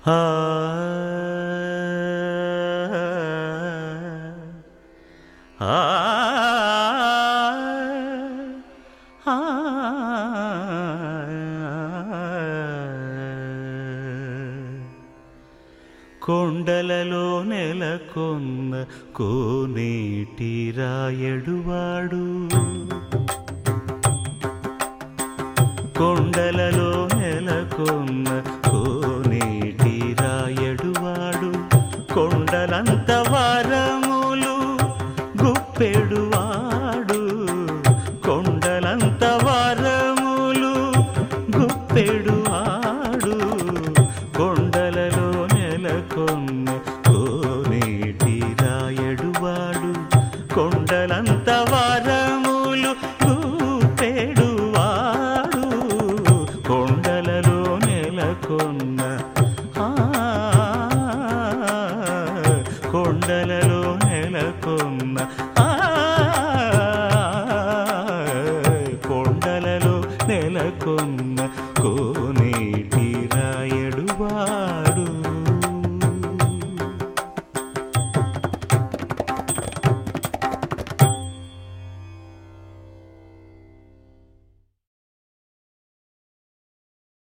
ఆ ఆ ఆ కొండలలో నెలకొన్న కోనేటి రాయడువాడు కొండలలో నెలకొన్న కోనేటి రాయడువాడు కొండలంత వారములు గుప్పెడువాడు కొండలంత వారములు గుప్పెడువాడు కొండలలో నెలకొన్న కోనేటి రాయడువాడు కొండలంత వారములు గుప్పెడువాడు కొండలలో నెలకొన్న ఆ, కొండలలో నెలకొన్న ఆ, కొండలలో నెలకొన్న కో